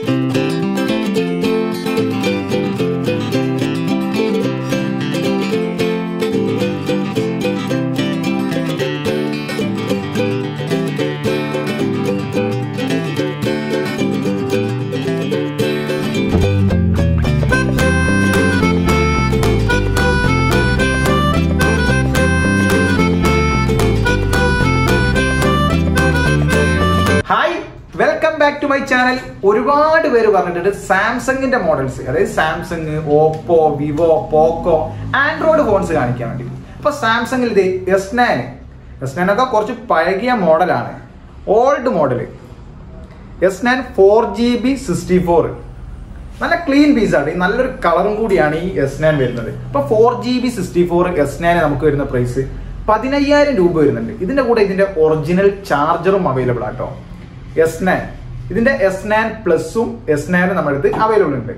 hi welcome back to my channel ഒരുപാട് പേര് പറഞ്ഞിട്ടുണ്ട് സാംസങ്ങിന്റെ മോഡൽസ് അതായത് Samsung Oppo Vivo Poco Android phones കാണിക്കാൻ വേണ്ടി അപ്പൊ സാംസങ്ങിൽ ഇത് എസ് നയൻ എസ് നയൻ ഒക്കെ കുറച്ച് പഴകിയ മോഡലാണ് old model S nine four G B sixty four നല്ല ക്ലീൻ പീസാണ് നല്ലൊരു കളറും കൂടിയാണ് ഈ എസ് നയൻ വരുന്നത് ഇപ്പൊ four G B sixty four S nine നമുക്ക് വരുന്ന പ്രൈസ് പതിനയ്യായിരം രൂപ വരുന്നുണ്ട് ഇതിന്റെ കൂടെ ഇതിന്റെ ഒറിജിനൽ ചാർജറും അവൈലബിൾ ആട്ടോ എസ് നയൻ ഇതിന്റെ എസ് നയൻ പ്ലസും എസ് നയനും നമ്മുടെ അടുത്ത് അവൈലബിൾ ഉണ്ട്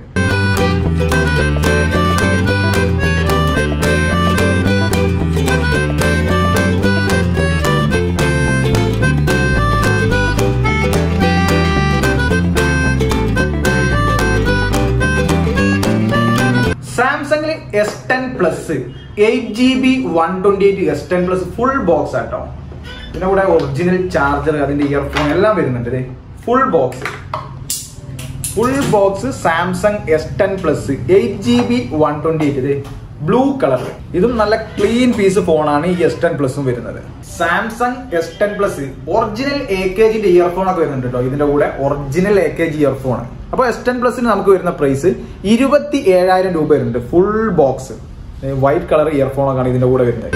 സാംസങ്ങിൽ S ten plus eight G B one twenty eight S ten plus full box ആട്ടോ ഇതിന്റെ കൂടെ ഒറിജിനൽ ചാർജർ അതിന്റെ ഇയർഫോൺ എല്ലാം വരുന്നുണ്ട് full box full box Samsung S ten plus eight G B one twenty eight blue colour ഇതും നല്ല clean piece ഫോണാണ് ഈ എസ് ടെൻ പ്ലസും വരുന്നത് Samsung S ten plus original A K ജിന്റെ ഇയർഫോൺ ഒക്കെ വരുന്നുണ്ട് കേട്ടോ ഇതിന്റെ കൂടെ original A K G earphone അപ്പൊ എസ് ടെൻ പ്ലസിന് നമുക്ക് വരുന്ന പ്രൈസ് ഇരുപത്തി ഏഴായിരം രൂപ വരുന്നുണ്ട് full box white colour earphone ഒക്കെ ആണ് ഇതിന്റെ കൂടെ വരുന്നത്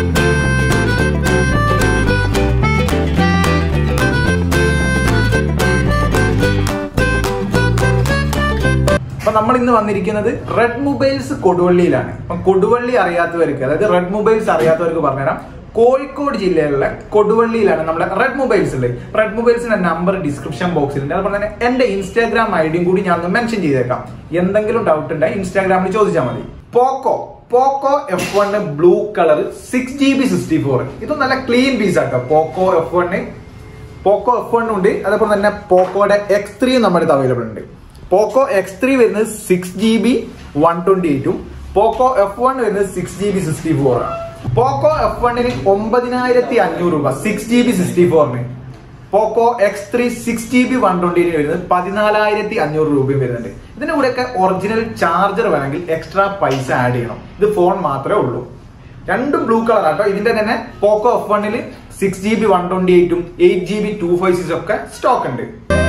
അപ്പൊ നമ്മൾ ഇന്ന് വന്നിരിക്കുന്നത് റെഡ് മൊബൈൽസ് കൊടുവള്ളിയിലാണ് അപ്പൊ കൊടുവള്ളി അറിയാത്തവർക്ക് അതായത് റെഡ് മൊബൈൽസ് അറിയാത്തവർക്ക് പറഞ്ഞുതരാം കോഴിക്കോട് ജില്ലയിലുള്ള കൊടുവള്ളിയിലാണ് നമ്മുടെ റെഡ് മൊബൈൽസ് ഉള്ളത് റെഡ് മൊബൈൽസിന്റെ നമ്പർ ഡിസ്ക്രിപ്ഷൻ ബോക്സിലുണ്ട് അതുപോലെ തന്നെ എന്റെ ഇൻസ്റ്റാഗ്രാം ഐ ഡിയും കൂടി ഞാൻ ഒന്ന് മെൻഷൻ ചെയ്തേക്കാം എന്തെങ്കിലും ഡൗട്ട് ഉണ്ടെങ്കിൽ ഇൻസ്റ്റാഗ്രാമിൽ ചോദിച്ചാൽ മതി Poco Poco F one blue colour six G B sixty four ഇത് നല്ല ക്ലീൻ പീസ് ആട്ടോ Poco F one Poco F one ഉണ്ട് അതേപോലെ തന്നെ പോക്കോയുടെ എക്സ് ത്രീ നമ്മുടെ അടുത്ത് അവൈലബിൾ ഉണ്ട് പോക്കോ എക്സ് ത്രീ വരുന്നത് six G B one twenty എയ്റ്റും പോക്കോ എഫ് വൺ വരുന്നത് six G B sixty four ആണ് പോക്കോ എഫ് വണ്ണിന് ഒമ്പതിനായിരത്തി അഞ്ഞൂറ് രൂപ സിക്സ് ജി ബി സിക്സ്റ്റി ഫോറിന് Poco X three six G B one ട്വന്റിന് വരുന്നത് പതിനാലായിരത്തി അഞ്ഞൂറ് രൂപയും വരുന്നുണ്ട് ഇതിന്റെ കൂടെയൊക്കെ ഒറിജിനൽ ചാർജർ വേണമെങ്കിൽ എക്സ്ട്രാ പൈസ ആഡ് ചെയ്യണം ഇത് ഫോൺ മാത്രമേ ഉള്ളൂ രണ്ടും ബ്ലൂ കളർ ആട്ടോ ഇതിന്റെ തന്നെ പോക്കോ എഫ് വണ്ണിൽ six G B one twenty എയ്റ്റും eight G B two five six ഒക്കെ സ്റ്റോക്ക് ഉണ്ട്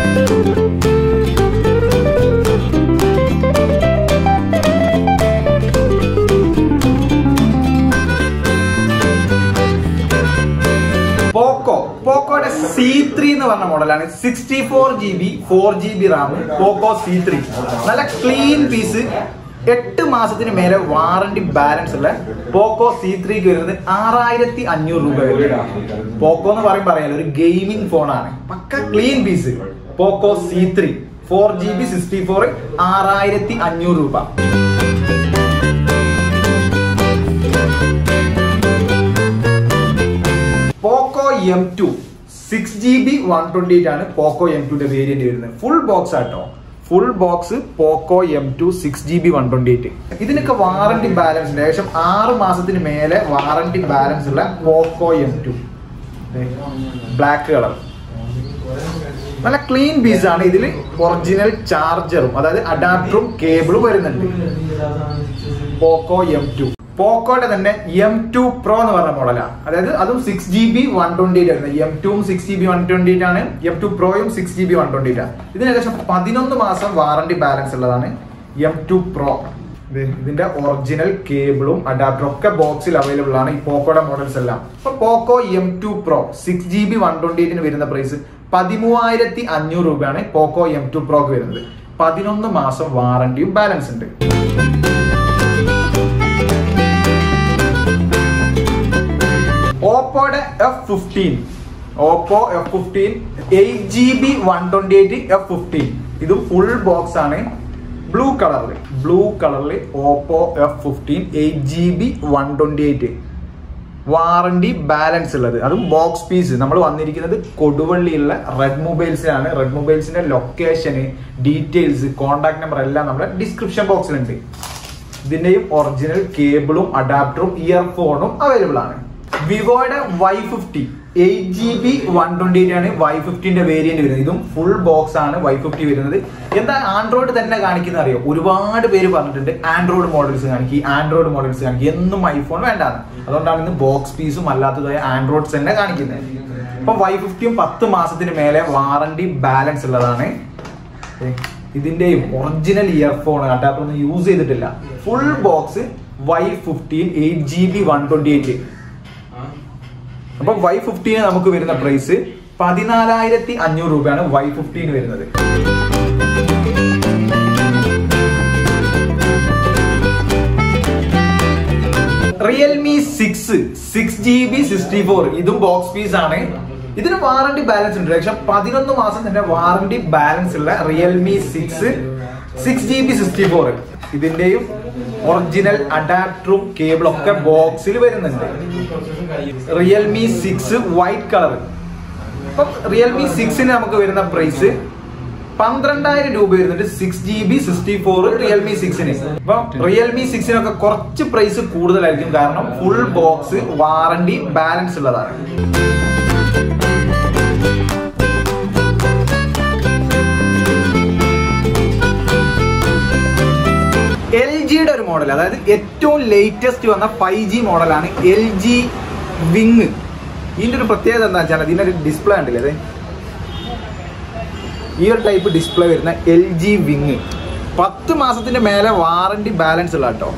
പോക്കോ പോക്കോയുടെ സി ത്രീ എന്ന് പറഞ്ഞ മോഡലാണ് sixty four G B four G B RAM Poco C three നല്ല ക്ലീൻ പീസ് എട്ട് മാസത്തിന് മേലെ വാറണ്ടി ബാലൻസ് ഉള്ള പോക്കോ സി ത്രീക്ക് വരുന്നത് ആറായിരത്തി അഞ്ഞൂറ് രൂപ വരും പോക്കോ എന്ന് പറയും പറയാലോ ഒരു ഗെയിമിംഗ് ഫോണാണ് പക്ക ക്ലീൻ പീസ് പോക്കോ C three four G B sixty four ആറായിരത്തി അഞ്ഞൂറ് രൂപ പോക്കോ M to six G B one twenty eight ആണ് പോക്കോ എം ടുന്റെ വേരിയന്റ് വരുന്നത് ഫുൾ ബോക്സ് ആട്ടോ full box Poco M to six G B one twenty eight ഇതിനൊക്കെ warranty balance ഉണ്ട് ഏകദേശം ആറ് മാസത്തിന് മേലെ വാറണ്ടി ബാലൻസ് ഉള്ള പോക്കോ എം ടു ബ്ലാക്ക് കളർ നല്ല ക്ലീൻ പീസ് ആണ് ഇതിൽ ഒറിജിനൽ ചാർജറും അതായത് അഡാപ്റ്ററും കേബിളും വരുന്നുണ്ട് പോക്കോ എം ടു പോക്കോയുടെ തന്നെ എം ടു പ്രോ എന്ന് പറഞ്ഞ മോഡലാണ് അതായത് അതും six G B one twenty eight ആണ് എം ടുവും six G B one twenty eight ആണ് എം ടു പ്രോയും six G B one twenty eight ആണ് ഇതിന് ഏകദേശം പതിനൊന്ന് മാസം വാറണ്ടി ബാലൻസ് ഉള്ളതാണ് എം ടു പ്രോ ഇതിന്റെ ഒറിജിനൽ കേബിളും അഡാപ്റ്ററും ഒക്കെ ബോക്സിൽ അവൈലബിൾ ആണ് ഈ പോക്കോയുടെ മോഡൽസ് എല്ലാം ഇപ്പൊ Poco M two pro six G B one twenty എയ്റ്റിന് വരുന്ന പ്രൈസ് പതിമൂവായിരത്തി അഞ്ഞൂറ് രൂപയാണ് പോക്കോ എം ടു പ്രോക്ക് വരുന്നത് പതിനൊന്ന് മാസം വാറണ്ടിയും ബാലൻസ് ഉണ്ട് ഓപ്പോയുടെ F fifteen Oppo F fifteen eight G B one twenty eight F fifteen ഇതും ഫുൾ ബോക്സ് ആണ് ബ്ലൂ കളറിൽ ബ്ലൂ കളറിൽ Oppo F fifteen eight G B one twenty eight warranty balance ഉള്ളത് അതും ബോക്സ് പീസ് നമ്മൾ വന്നിരിക്കുന്നത് കൊടുവള്ളിയുള്ള റെഡ് മൊബൈൽസിലാണ് റെഡ് മൊബൈൽസിന്റെ ലൊക്കേഷന് ഡീറ്റെയിൽസ് കോൺടാക്ട് നമ്പർ എല്ലാം നമ്മുടെ ഡിസ്ക്രിപ്ഷൻ ബോക്സിലുണ്ട് ഇതിന്റെയും ഒറിജിനൽ കേബിളും അഡാപ്റ്ററും ഇയർഫോണും അവൈലബിൾ ആണ് വിവോയുടെ Y fifty eight G B one twenty eight ആണ് വൈ ഫിഫ്റ്റിന്റെ വേരിയന്റ് വരുന്നത് ഇതും ഫുൾ ബോക്സ് ആണ് വൈ ഫിഫ്റ്റി വരുന്നത് എന്താ ആൻഡ്രോയിഡ് തന്നെ കാണിക്കുന്ന അറിയോ ഒരുപാട് പേര് പറഞ്ഞിട്ടുണ്ട് ആൻഡ്രോയിഡ് മോഡൽസ് കാണിക്കും ആൻഡ്രോയിഡ് മോഡൽസ് കാണിക്കും എന്നും ഐഫോൺ വേണ്ടാന്ന് അതുകൊണ്ടാണ് ഇന്ന് ബോക്സ് പീസും അല്ലാത്തതായ ആൻഡ്രോയിഡ്സ് തന്നെ കാണിക്കുന്നത് ഇപ്പൊ വൈ ഫിഫ്റ്റിയും പത്ത് മാസത്തിന് മേലെ വാറണ്ടി ബാലൻസ് ഉള്ളതാണ് ദേ, ഇതിന്റെയും ഒറിജിനൽ ഇയർഫോൺ അഡാപ്റ്റർ ഒന്നും യൂസ് ചെയ്തിട്ടില്ല full box Y fifteen eight G B one twenty eight അപ്പൊ വൈ ഫിഫ്റ്റീന് നമുക്ക് വരുന്ന പ്രൈസ് പതിനാലായിരത്തി അഞ്ഞൂറ് രൂപയാണ് വൈ ഫിഫ്റ്റീന് വരുന്നത് Realme six six G B sixty four ഇതും ബോക്സ് പീസ് ആണ് ഇതിന് വാറണ്ടി ബാലൻസ് ഉണ്ട് പക്ഷെ പതിനൊന്ന് മാസം തന്നെ വാറണ്ടി ബാലൻസ് ഉള്ള Realme six six G B sixty four ഇതിന്റെയും ഒറിജിനൽ അഡാപ്റ്ററും കേബിളും ഒക്കെ ബോക്സിൽ വരുന്നുണ്ട് റിയൽമി സിക്സ് വൈറ്റ് കളർ ഇപ്പം റിയൽമി സിക്സിന് നമുക്ക് വരുന്ന പ്രൈസ് പന്ത്രണ്ടായിരം രൂപ വരുന്നുണ്ട് six G B sixty four Realme സിക്സിന് ഇപ്പൊ റിയൽമി സിക്സിനൊക്കെ കുറച്ച് പ്രൈസ് കൂടുതലായിരിക്കും കാരണം ഫുൾ ബോക്സ് വാറണ്ടി ബാലൻസ് ഉള്ളതാണ് എൽ ജിയുടെ ഒരു മോഡൽ അതായത് ഏറ്റവും ലേറ്റസ്റ്റ് വന്ന ഫൈവ് ജി മോഡലാണ് എൽ ജി വിങ് ഇതിന്റെ ഒരു പ്രത്യേകത എന്താ വെച്ചാൽ ഇതിന്റെ ഒരു ഡിസ്പ്ലേ ഉണ്ടല്ലേ അതെ ഈ ഒരു ടൈപ്പ് ഡിസ്പ്ലേ വരുന്ന എൽ ജി വിങ് പത്ത് മാസത്തിന്റെ മേലെ വാറണ്ടി ബാലൻസ് ഉള്ള കേട്ടോ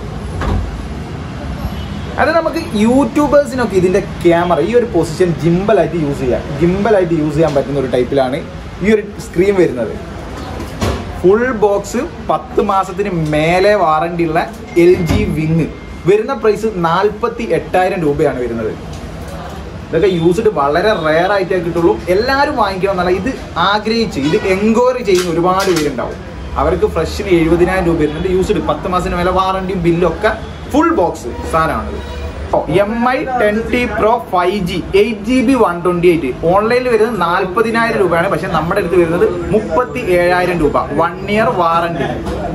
അത് നമുക്ക് യൂട്യൂബേഴ്സിനൊക്കെ ഇതിന്റെ ക്യാമറ ഈ ഒരു പൊസിഷൻ ജിമ്പലായിട്ട് യൂസ് ചെയ്യാം ജിമ്പലായിട്ട് യൂസ് ചെയ്യാൻ പറ്റുന്ന ഒരു ടൈപ്പിലാണ് ഈ ഒരു സ്ക്രീൻ വരുന്നത് ഫുൾ ബോക്സ് പത്ത് മാസത്തിന് മേലെ വാറണ്ടി ഉള്ള എൽ ജി വിങ് വരുന്ന പ്രൈസ് നാൽപ്പത്തി എട്ടായിരം രൂപയാണ് വരുന്നത് ഇതൊക്കെ യൂസ്ഡ് വളരെ റെയർ ആയിട്ടേ കിട്ടുള്ളൂ എല്ലാവരും വാങ്ങിക്കണം എന്നല്ല ഇത് ആഗ്രഹിച്ച് ഇത് എൻക്വയറി ചെയ്യുന്ന ഒരുപാട് പേരുണ്ടാവും അവർക്ക് ഫ്രഷിന് എഴുപതിനായിരം രൂപ വരുന്നുണ്ട് യൂസ്ഡ് പത്ത് മാസത്തിന് മേലെ വാറണ്ടിയും ബില്ലും ഒക്കെ ഫുൾ ബോക്സ് സാധനമാണിത് M I ten T pro five G eight G B one twenty eight ഓൺലൈനിൽ വരുന്നത് നാൽപ്പതിനായിരം രൂപയാണ് പക്ഷെ നമ്മുടെ അടുത്ത് വരുന്നത് മുപ്പത്തി ഏഴായിരം രൂപ വൺ ഇയർ വാറണ്ടി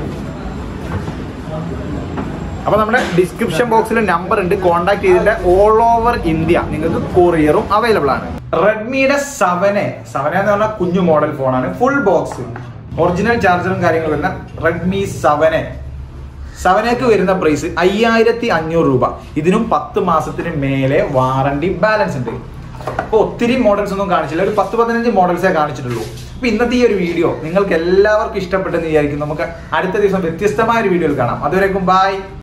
അപ്പൊ നമ്മുടെ ഡിസ്ക്രിപ്ഷൻ ബോക്സിൽ നമ്പർ ഉണ്ട് കോൺടാക്ട് ചെയ്തിട്ട് ഓൾ ഓവർ ഇന്ത്യ നിങ്ങൾക്ക് കൊറിയറും അവൈലബിൾ ആണ് റെഡ്മിയുടെ സെവനെ സെവന എന്ന് പറഞ്ഞാൽ കുഞ്ഞു മോഡൽ ഫോണാണ് ഫുൾ ബോക്സ് ഒറിജിനൽ ചാർജറും കാര്യങ്ങളും വരുന്ന റെഡ്മി സെവനെ സെവനേക്ക് വരുന്ന പ്രൈസ് അയ്യായിരത്തി അഞ്ഞൂറ് രൂപ ഇതിനും പത്ത് മാസത്തിന് മേലെ വാറണ്ടി ബാലൻസ് ഉണ്ട് അപ്പൊ ഒത്തിരി മോഡൽസ് ഒന്നും കാണിച്ചില്ല ഒരു പത്ത് പതിനഞ്ച് മോഡൽസേ കാണിച്ചിട്ടുള്ളൂ അപ്പൊ ഇന്നത്തെ ഈ ഒരു വീഡിയോ നിങ്ങൾക്ക് എല്ലാവർക്കും ഇഷ്ടപ്പെട്ടെന്ന് വിചാരിക്കും നമുക്ക് അടുത്ത ദിവസം വ്യത്യസ്തമായ ഒരു വീഡിയോയിൽ കാണാം അതുവരേക്കും ബൈ